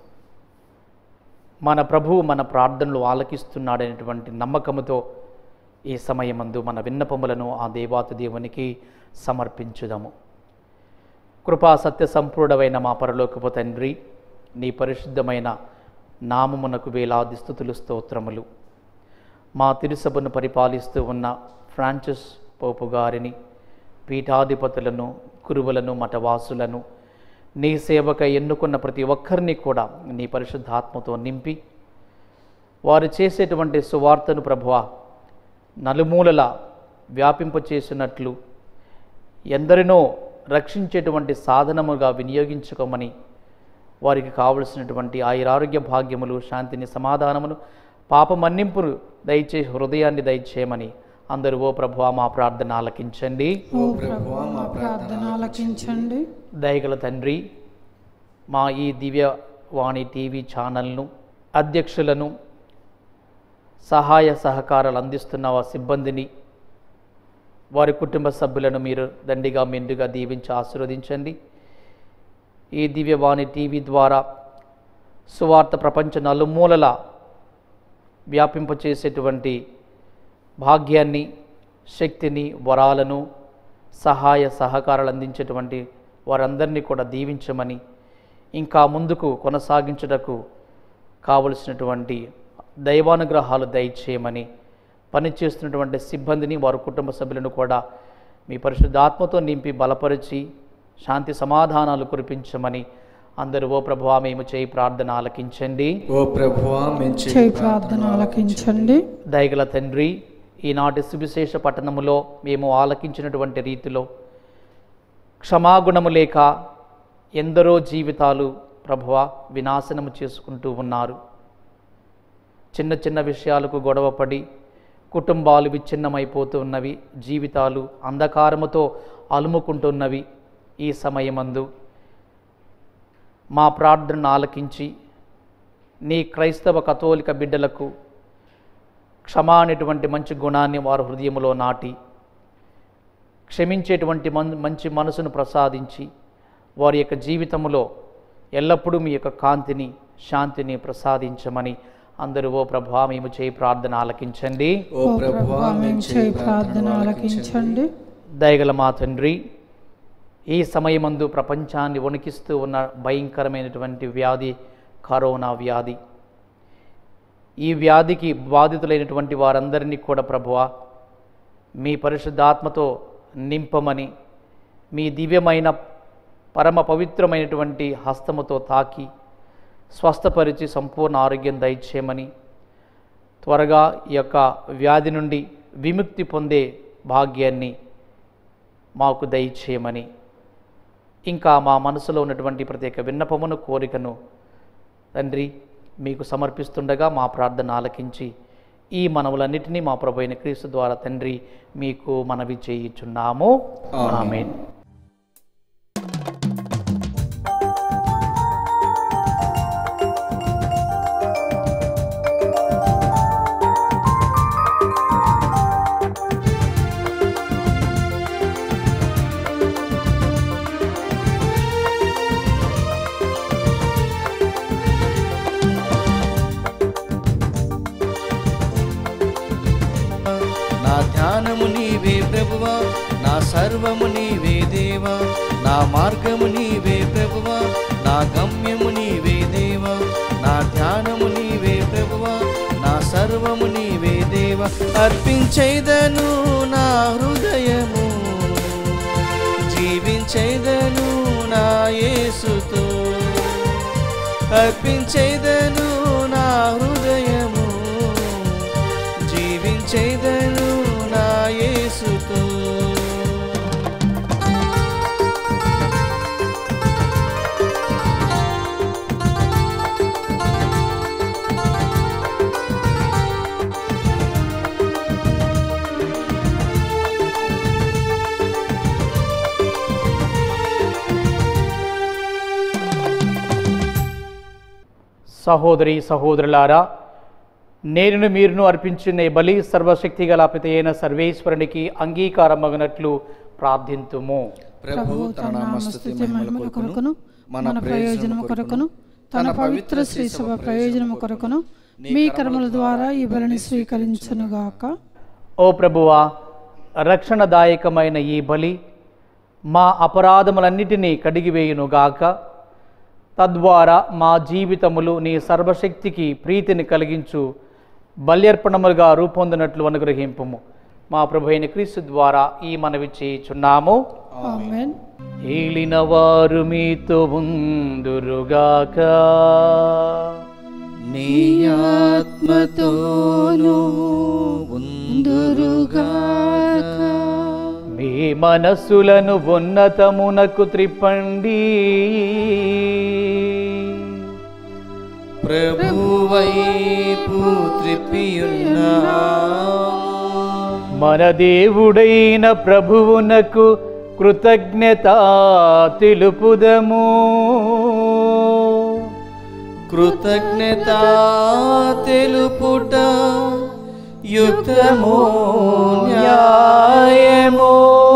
మన ప్రభువు మన ప్రార్థనలు ఆలకిస్తున్నాడనేటువంటి నమ్మకముతో ఈ సమయమందు మన విన్నపములను ఆ దేవాతి దేవునికి సమర్పించుదాము కృపా సత్య సంపూర్ణమైన మా పరలోకపు తండ్రి నీ పరిశుద్ధమైన నామమునకు వేలాది స్థుతులు స్తోత్రములు మా తిరుసభను పరిపాలిస్తూ ఉన్న ఫ్రాన్సిస్ పోపు గారిని పీఠాధిపతులను గురువులను మఠవాసులను నీ సేవక ఎన్నుకున్న ప్రతి ఒక్కరిని కూడా నీ పరిశుద్ధాత్మతో నింపి వారు చేసేటువంటి సువార్తను ప్రభువ నలుమూలల వ్యాపింపచేసినట్లు ఎందరినో రక్షించేటువంటి సాధనముగా వినియోగించుకోమని వారికి కావలసినటువంటి ఆయురారోగ్య భాగ్యములు శాంతిని సమాధానమును పాప మన్నింపును దయచేసి హృదయాన్ని దయచేయమని అందరూ ఓ ప్రభువా మా ప్రార్థన ఆలకించండి ఓ ప్రభువా మా ప్రార్థన ఆలకించండి దయగల తండ్రి మా ఈ దివ్యవాణి టీవీ ఛానల్ను అధ్యక్షులను సహాయ సహకారాలు అందిస్తున్న ఆ సిబ్బందిని వారి కుటుంబ సభ్యులను మీరు దండిగా మెండుగా దీవించి ఆశీర్వదించండి ఈ దివ్యవాణి టీవీ ద్వారా సువార్త ప్రపంచ నలుమూలల వ్యాపింపచేసేటువంటి భాగ్యాన్ని శక్తిని వరాలను సహాయ సహకారాలు అందించేటువంటి వారందరినీ కూడా దీవించమని ఇంకా ముందుకు కొనసాగించుటకు కావలసినటువంటి దైవానుగ్రహాలు దయచేయమని పనిచేస్తున్నటువంటి సిబ్బందిని వారి కుటుంబ సభ్యులను కూడా మీ పరిశుద్ధాత్మతో నింపి బలపరిచి శాంతి సమాధానాలు కురిపించమని అందరూ ఓ ప్రభువా మేము చేయి ప్రార్థన ఆలకించండి ఓ ప్రభువా మేము చేయి ప్రార్థన ఆలకించండి దయగల తండ్రి ఈనాటి సువిశేష పట్టణములో మేము ఆలకించినటువంటి రీతిలో క్షమాగుణము లేక ఎందరో జీవితాలు ప్రభువ వినాశనము చేసుకుంటూ ఉన్నారు చిన్న చిన్న విషయాలకు గొడవపడి కుటుంబాలు విచ్ఛిన్నమైపోతున్నవి జీవితాలు అంధకారముతో అలుముకుంటున్నవి ఈ సమయమందు మా ప్రార్థనను ఆలకించి నీ క్రైస్తవ కథోలిక బిడ్డలకు క్షమా అనేటువంటి మంచి గుణాన్ని వారి హృదయంలో నాటి క్షమించేటువంటి మన్ మంచి మనసును ప్రసాదించి వారి యొక్క జీవితంలో ఎల్లప్పుడూ మీ యొక్క కాంతిని శాంతిని ప్రసాదించమని అందరూ ఓ ప్రభా మేము చేయి ప్రార్థన ఆలకించండి ఓ ప్రభువా మేము చేయి ప్రార్థన ఆలకించండి దయగల మా తండ్రి ఈ సమయమందు ప్రపంచాన్ని వణికిస్తూ ఉన్న భయంకరమైనటువంటి వ్యాధి కరోనా వ్యాధి ఈ వ్యాధికి బాధితులైనటువంటి వారందరినీ కూడా ప్రభువా మీ పరిశుద్ధాత్మతో నింపమని మీ దివ్యమైన పరమ పవిత్రమైనటువంటి హస్తముతో తాకి స్వస్థపరిచి సంపూర్ణ ఆరోగ్యం దయచేయమని త్వరగా ఈ యొక్క వ్యాధి నుండి విముక్తి పొందే భాగ్యాన్ని మాకు దయచేయమని ఇంకా మా మనసులో ఉన్నటువంటి ప్రత్యేక విన్నపమును కోరికను తండ్రి మీకు సమర్పిస్తుండగా మా ప్రార్థన ఆలకించి ఈ మనవులన్నిటినీ మా ప్రభు అయిన క్రీస్తు ద్వారా తండ్రి మీకు మనవి చేయుచున్నాము ఆమేన్. ఆమేన్ నా ధ్యానము నీవే ప్రభువా నా సర్వము నీవే దేవా నా మార్గము నీవే ప్రభువా నా గమ్యము నీవే దేవా నా ధ్యానము నీవే ప్రభువా నా సర్వము నీవే దేవా అర్పించేదను నా హృదయము జీవించేదను నా యేసుతో అర్పించేదను నా హృదయము జీవించేదను నా యేసుతో సహోదరి సహోదరులారా నేను మీరును అర్పించిన ఈ బలి సర్వశక్తి గల పిత అయిన సర్వేశ్వరునికి అంగీకారమగినట్లు ప్రార్థింతుము ప్రభు తన నామస్తుతి మహిమల కొరకును మన ప్రయోజనము కొరకును తన పవిత్ర శ్రీ సభ ప్రయోజనము కొరకును మీ కర్మల ద్వారా ఈ బలిని స్వీకరించునుగాక ఓ ప్రభువా రక్షణదాయకమైన ఈ బలి మా అపరాధములన్నిటినీ కడిగివేయునుగాక తద్వారా మా జీవితములు నీ సర్వశక్తికి ప్రీతిని కలిగించు బల్యర్పణములుగా రూపొందినట్లు అనుగ్రహింపుము మా ప్రభు అయిన క్రీస్తు ద్వారా ఈ మనవి చేయుచున్నాము ఆమేన్ ఏలిన వారు మీతో ఉందురుగాక నీ ఆత్మతోను ఉందురుగాక మీ మనస్సులను ఉన్నతమునకు త్రిప్పండి ప్రభువైపు త్రిప్పియున్నాము మన దేవుడైన ప్రభువునకు కృతజ్ఞత తెలుపుదము కృతజ్ఞత తెలుపుట యుక్తము న్యాయము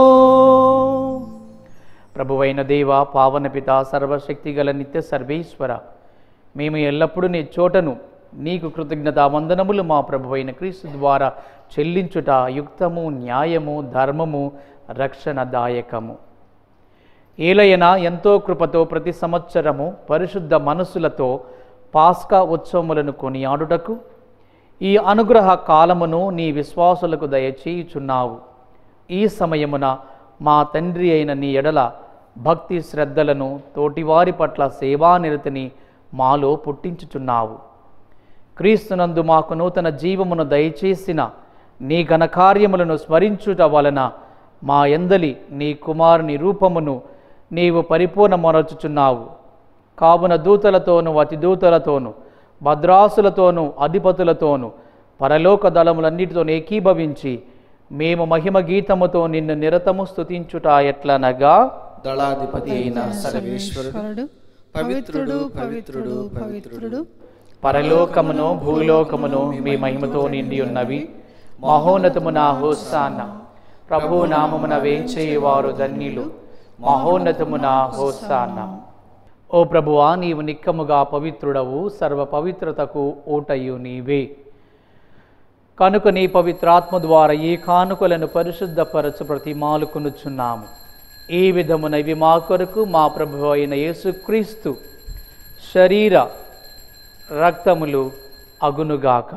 ప్రభువైన దేవ పావన పిత సర్వశక్తి గల నిత్య సర్వేశ్వర మేము ఎల్లప్పుడూ నీ చోటను నీకు కృతజ్ఞత వందనములు మా ప్రభువైన క్రీస్తు ద్వారా చెల్లించుట యుక్తము న్యాయము ధర్మము రక్షణదాయకము ఏలయన ఎంతో కృపతో ప్రతి సంవత్సరము పరిశుద్ధ మనస్సులతో పాస్కా ఉత్సవములను కొనియాడుటకు ఈ అనుగ్రహ కాలమును నీ విశ్వాసులకు దయచేయుచున్నావు ఈ సమయమున మా తండ్రి అయిన నీ ఎడల భక్తి శ్రద్ధలను తోటివారి పట్ల సేవానిరతిని మాలో పుట్టించుచున్నావు క్రీస్తునందు మాకు నూతన జీవమును దయచేసిన నీ ఘనకార్యములను స్మరించుట వలన మా ఎందలి నీ కుమారుని రూపమును నీవు పరిపూర్ణమరచుచున్నావు కావున దూతలతోనూ అతి దూతలతోనూ భద్రాసులతోనూ అధిపతులతోనూ పరలోక దళములన్నిటితో ఏకీభవించి మేము మహిమ గీతముతో నిన్ను నిరతము స్తుతించుట ఎట్లనగా దళాధిపతి అయిన సర్వేశ్వరుడు ఈశ్వరుడు పవిత్రుడు పవిత్రుడు పవిత్రుడు పరలోకమును భూలోకమును మీ మహిమతో నిండి ఉన్నవి మహోన్నతమున హోసాన్న ప్రభు నామమున వేంచేవారు ధన్యులు మహోన్నతమున హోసాన్న ఓ ప్రభువా నీవు నిక్కముగా పవిత్రుడవు సర్వ పవిత్రతకు ఊటయు నీవే కనుక నీ పవిత్రాత్మ ద్వారా ఈ కానుకలను పరిశుద్ధపరచు ప్రతిమాలుకొనుచున్నాము ఈ విధమున ఇవి మా కొరకు మా ప్రభు అయిన యేసుక్రీస్తు శరీర రక్తములు అగునుగాక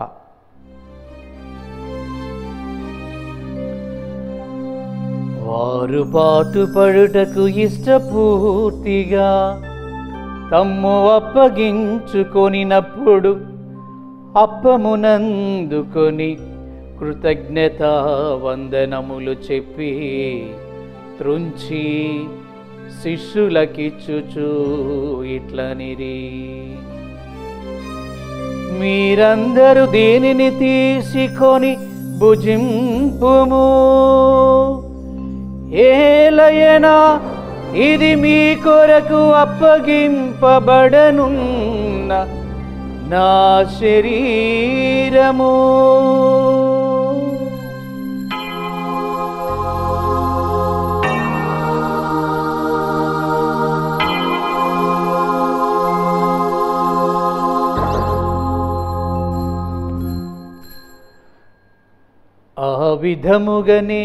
వారు పాటుపడుటకు ఇష్టపూర్తిగా తమ్ము అప్పగించుకొనినప్పుడు అప్పమునందుకొని కృతజ్ఞత వందనములు చెప్పి త్రుంచి శిష్యులకిచ్చుచు ఇట్లనిరి మీరందరూ దేనిని తీసుకొని భుజింపుము ఏలయనా ఇది మీ కొరకు అప్పగింపబడనున్న నా శరీరము ఆ విధముగనే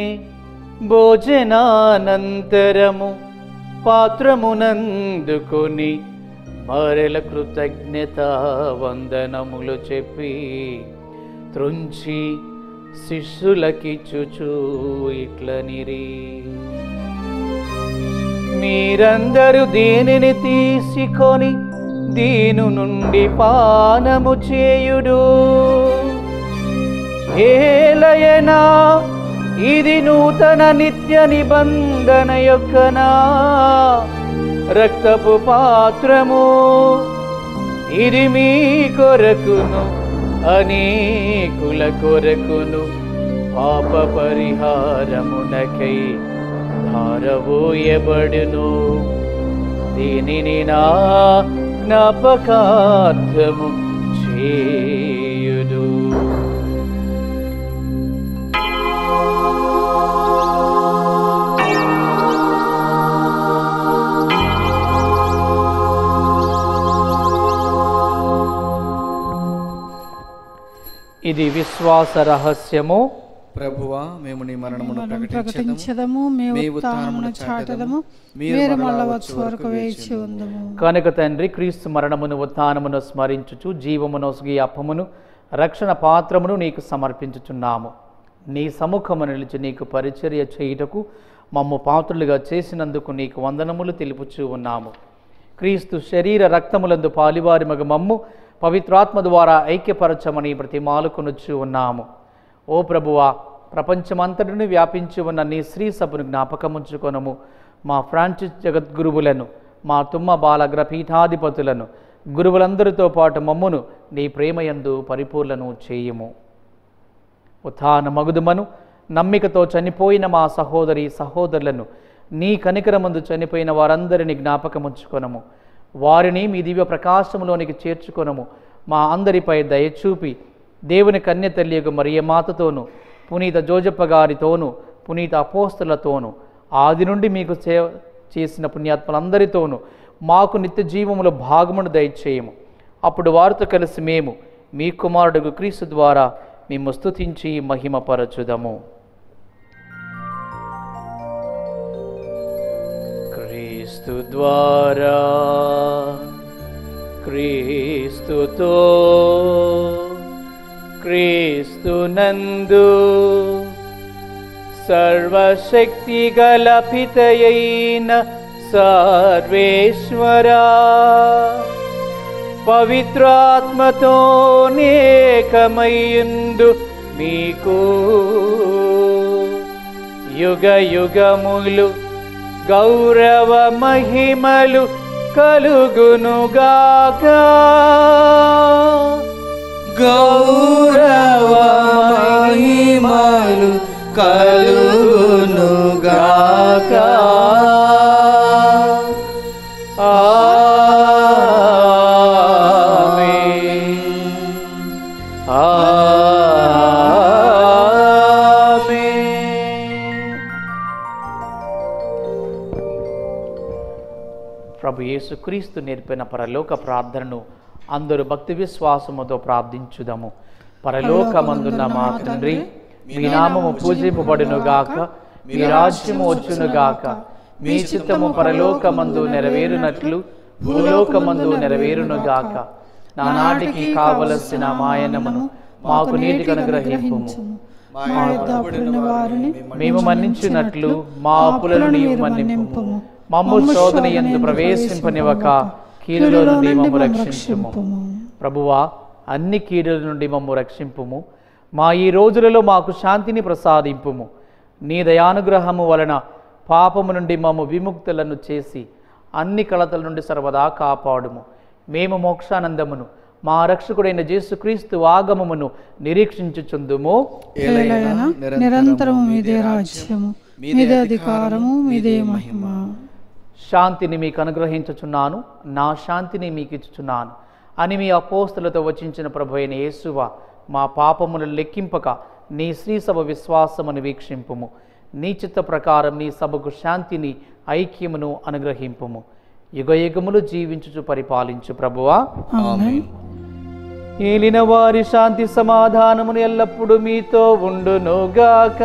భోజనానంతరము పాత్రమునందుకొని మరల కృతజ్ఞత వందనములు చెప్పి త్రుంచి శిష్యులకిచ్చుచు ఇట్లనిరి మీరందరూ దేనిని తీసుకొని దీను నుండి పానము చేయుడు ఏలయనా ఇది నూతన నిత్య నిబంధన యొక్క నా రక్తపు పాత్రము ఇది మీ కొరకును అనేకుల కొరకును పాప పరిహారమునకై ధారవోయబడును దీనిని నా జ్ఞాపకార్థము చేయుడు ఇది విశ్వాస రహస్యము ప్రభువా మేము నీ మరణమును మనం ప్రకటించదము ప్రకటించదము మీ మేము ఉత్థానమును ఉత్థానమును చాటదము మీరు మీరు మరలా మళ్ళా వచ్చే వచ్చే వరకు వేచి ఉందము కనుక తండ్రి క్రీస్తు మరణమును ఉత్థానమును స్మరించుచు జీవమును ఒసగి అప్పమును రక్షణ పాత్రమును నీకు సమర్పించుచున్నాము నీ సముఖము నిలిచి నీకు పరిచర్య చేయుటకు మమ్ము పాత్రులుగా చేసినందుకు నీకు వందనములు తెలుపుచూ ఉన్నాము క్రీస్తు శరీర రక్తములందు పాలివారి మగ మమ్ము పవిత్రాత్మ ద్వారా ఐక్యపరచమని ప్రతిమాలుకొనుచు ఉన్నాము ఓ ప్రభువా ప్రపంచమంతటిని వ్యాపించి ఉన్న నీ శ్రీ సభను జ్ఞాపకముంచుకొనము మా ఫ్రాన్సిస్ జగద్గురువులను మా తుమ్మ బాలగ్ర పీఠాధిపతులను గురువులందరితో పాటు మమ్మును నీ ప్రేమయందు పరిపూర్ణను చేయుము ఉత్థాన మగుదుమను నమ్మికతో చనిపోయిన మా సహోదరి సహోదరులను నీ కనికరమందు చనిపోయిన వారందరిని జ్ఞాపకముంచుకొనము వారిని మీ దివ్య ప్రకాశములోనికి చేర్చుకొనము మా అందరిపై దయచూపి దేవుని కన్య తల్లియగు మరియమాతతోను పునీత జోజప్ప గారితోను పునీత అపోస్తులతోను ఆది నుండి మీకు సేవ చేసిన పుణ్యాత్మలందరితోనూ మాకు నిత్య జీవములో భాగమును దయచేయము అప్పుడు వారితో కలిసి మేము మీ కుమారుడు క్రీస్తు ద్వారా మేము స్తుతించి మహిమపరచుదము క్రీస్తు ద్వారా క్రీస్తుతో క్రీస్తునందు సర్వశక్తి గల పితయైన సర్వేశ్వరా పవిత్రాత్మతో నేకమయ్యుందు మీకు యుగ యుగములు గౌరవ మహిమలు కలుగునుగాక గౌరవ మహిమలు కలుగునుగాక ప్రభు యేసుక్రీస్తు నేర్పిన పరలోక ప్రార్థనను అందరూ భక్తి విశ్వాసముతో ప్రార్థించుదాము పరలోకమందున్న మా తండ్రి మీ నామము పూజింపబడును గాక మీ రాజ్యము వచ్చును గాక మీ చిత్తము పరలోకమందు నెరవేరునట్లు భూలోకమందు నెరవేరును గాక నానాటికి కావలసిన మాయనమును మాకు నీటికి అనుగ్రహింపుము మా యొద్ద అప్పుడున్న వారిని మేము మన్నించినట్లు మా అప్పులను నీవు మన్నింపుము మమ్ము శోధన ఎందు ప్రవేశింపనివ్వక కీడులో నుండి మమ్ము రక్షించుము ప్రభువా అన్ని కీడుల నుండి మమ్ము రక్షింపుము మా ఈ రోజులలో మాకు శాంతిని ప్రసాదింపుము నీ దయానుగ్రహము వలన పాపము నుండి మమ్ము విముక్తులను చేసి అన్ని కలతల నుండి సర్వదా కాపాడుము మేము మోక్షానందమును మా రక్షకుడైన యేసుక్రీస్తు ఆగమమును నిరీక్షించుచుందుము ఏలైనా నిరంతరము మీదే రాజ్యము మీదే అధికారము మీదే మహిమ శాంతిని మీకు అనుగ్రహించుచున్నాను నా శాంతిని మీకు ఇచ్చుచున్నాను అని మీ అపోస్తులతో వచించిన ప్రభు అయిన యేసువ మా పాపమును లెక్కింపక నీ శ్రీ సభ విశ్వాసమును వీక్షింపుము నీ చిత్త ప్రకారం నీ సభకు శాంతిని ఐక్యమును అనుగ్రహింపుము యుగ యుగములు జీవించుచు పరిపాలించు ప్రభువా ఆమేన్ ఏలిన వారి శాంతి సమాధానమును ఎల్లప్పుడూ మీతో ఉండునుగాక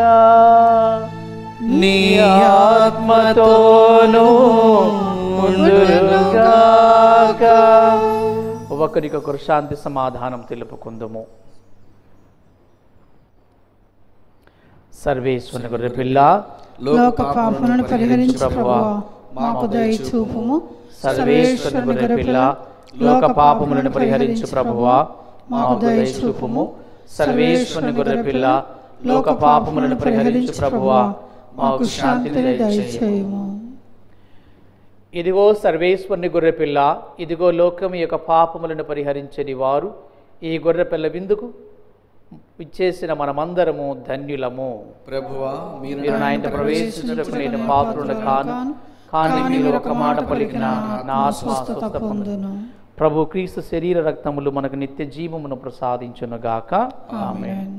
నీ ఆత్మతోనూ ఉండునుగాక ఒకరికొకరు శాంతి సమాధానం తెలుపుకుందుము సర్వేశ్వరుని గొర్రె పిల్ల లోక పాపలను పరిహరించు ప్రభువా మాకు దయ చూపుము సర్వేశ్వరుని గొర్రె పిల్ల లోక పాపములను పరిహరించు ప్రభువా మాకు దయ చూపుము సర్వేశ్వరుని గొర్రె పిల్ల లోక పాపములను పరిహరించు ప్రభువా మాకు శాంతిని దయచేయు చేయము ఇదిగో సర్వేశ్వరుని గొర్రెపిల్ల ఇదిగో లోకం యొక్క పాపములను పరిహరించని వారు ఈ గొర్రెపిల్ల విందుకు ఇచ్చేసిన మనమందరము ధన్యులము ప్రభువా మీరు మీరు నా ఇంట ప్రవేశించుటకు నేను పాత్రుడు కాను కానీ మీరు ఒక మాట పలికిన నా ఆత్మ స్వస్థత స్వస్థ పొందును. పొందును ప్రభు క్రీస్తు శరీర రక్తములు మనకు నిత్య జీవమును ప్రసాదించునుగాక ఆమె ఆమేన్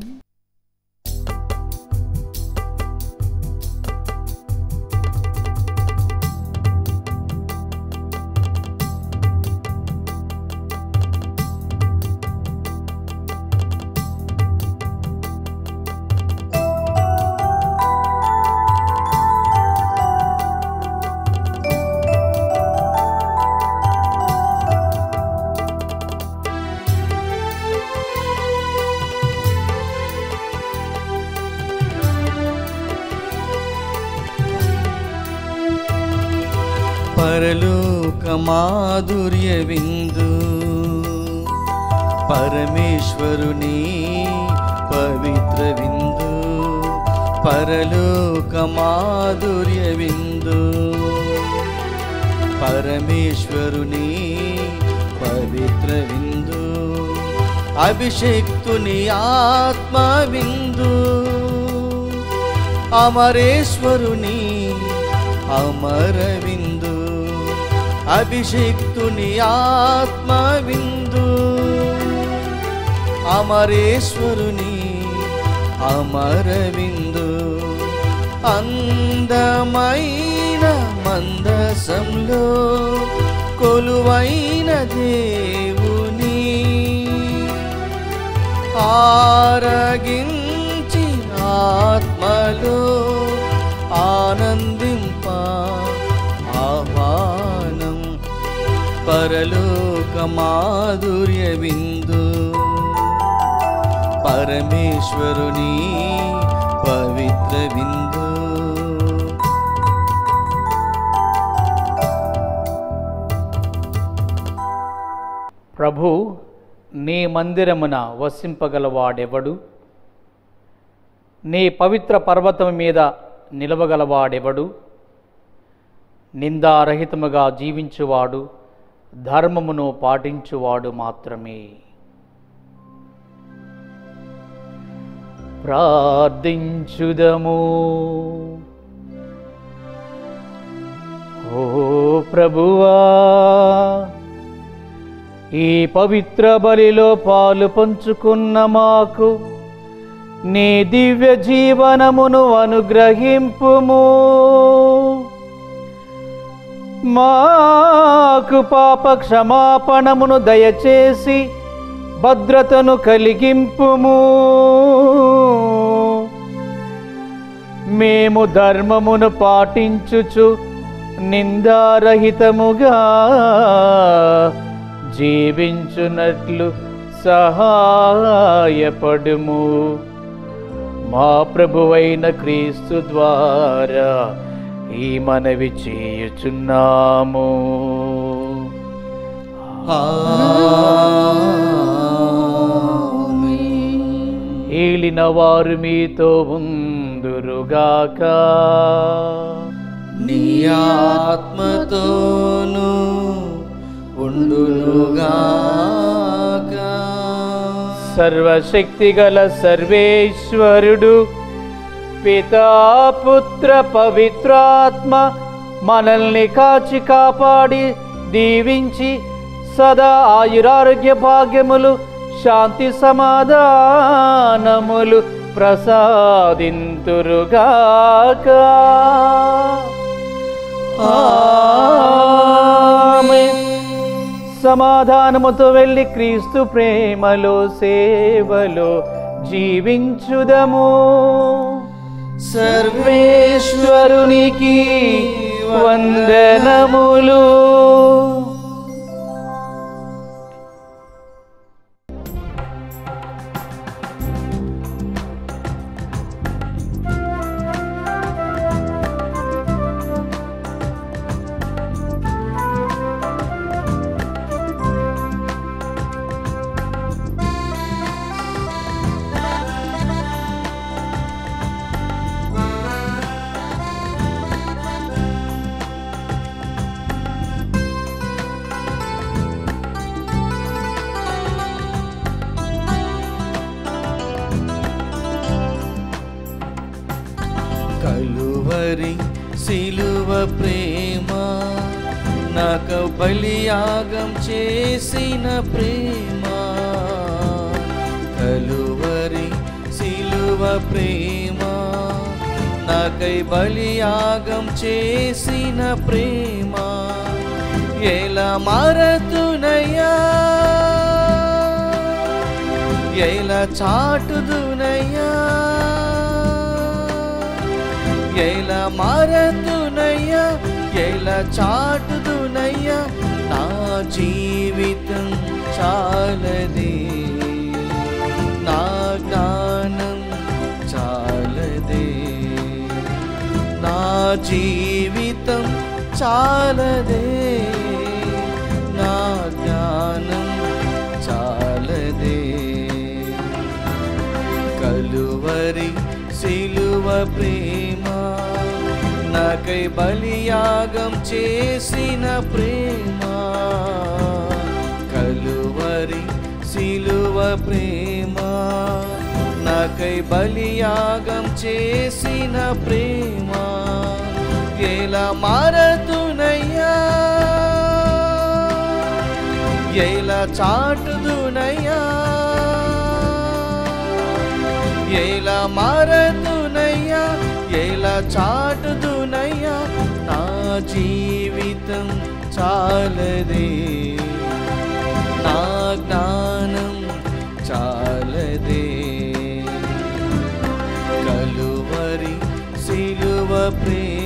పరలోక మాధుర్య విందు పరమేశ్వరుని పవిత్ర విందు పరలోక మాధుర్య విందు పరమేశ్వరుని పవిత్ర విందు అభిషేక్తుని ఆత్మ విందు అమరేశ్వరుని అమర విందు అభిషేక్తుని ఆత్మ విందు అమరేశ్వరుని అమర విందు అందమైన మందసంలో కొలువైన దేవుని ఆరగించి ఆత్మలో ఆనందింప ఆహ్వానం పరలోక మాధుర్య బిందు పరమేశ్వరుని పవిత్ర బిందు ప్రభు నీ మందిరమున వసింపగలవాడెవడు నీ పవిత్ర పర్వతం మీద నిలవగలవాడెవడు నిందారహితముగా జీవించువాడు ధర్మమును పాటించువాడు మాత్రమే ప్రార్థించుదము ఓ ప్రభువా ఈ పవిత్ర బలిలో పాలు పంచుకున్న మాకు నీ దివ్య జీవనమును అనుగ్రహింపుము మాకు పాప క్షమాపణమును దయచేసి భద్రతను కలిగింపుము మేము ధర్మమును పాటించుచు నిందారహితముగా జీవించునట్లు సహాయపడుము మా ప్రభువైన క్రీస్తు ద్వారా ఈ మనవి చేయుచున్నాము ఏలిన వారు మీతో ఉందురుగాక నీ ఆత్మతోను ఉండునుగాక సర్వశక్తి గల సర్వేశ్వరుడు పితా పుత్ర పవిత్రాత్మ మనల్ని కాచి కాపాడి దీవించి సదా ఆయురారోగ్య భాగ్యములు శాంతి సమాధానములు ప్రసాదింతురుగాక ఆమేన్. సమాధానముతో వెళ్ళి క్రీస్తు ప్రేమలో సేవలో జీవించుదము సర్వేశ్వరునికి వందనములు కలువరి సిలువ ప్రేమ నాకు బలియాగం చేసిన ప్రేమ కలువరి సిలువ ప్రేమ నాకై బలియాగం చేసిన ప్రేమ ఎలా మారతునయ్యా ఎలా చాటుదునయ్యా ఎలా మారతునయ్యా ఎలా చాటుదునయ్యా నా జీవితం చాలదే నా జ్ఞానం చాలదే నా జీవితం చాలదే నా జ్ఞానం చాలదే కలువరి సిలువ ప్రేమ నాకై బలియాగం చేసిన ప్రేమ కలువరి సిలువ ప్రేమ నాకై బలియాగం చేసిన ప్రేమ ఎలా మారతునయ్యా ఎలా చాటుదునయ్యా ఎలా మారతునయ్యా ఎలా చాటుదునయ్యా నా జీవితం చాలదే నా జ్ఞానం చాలదే కలువరి సిలువ ప్రేమ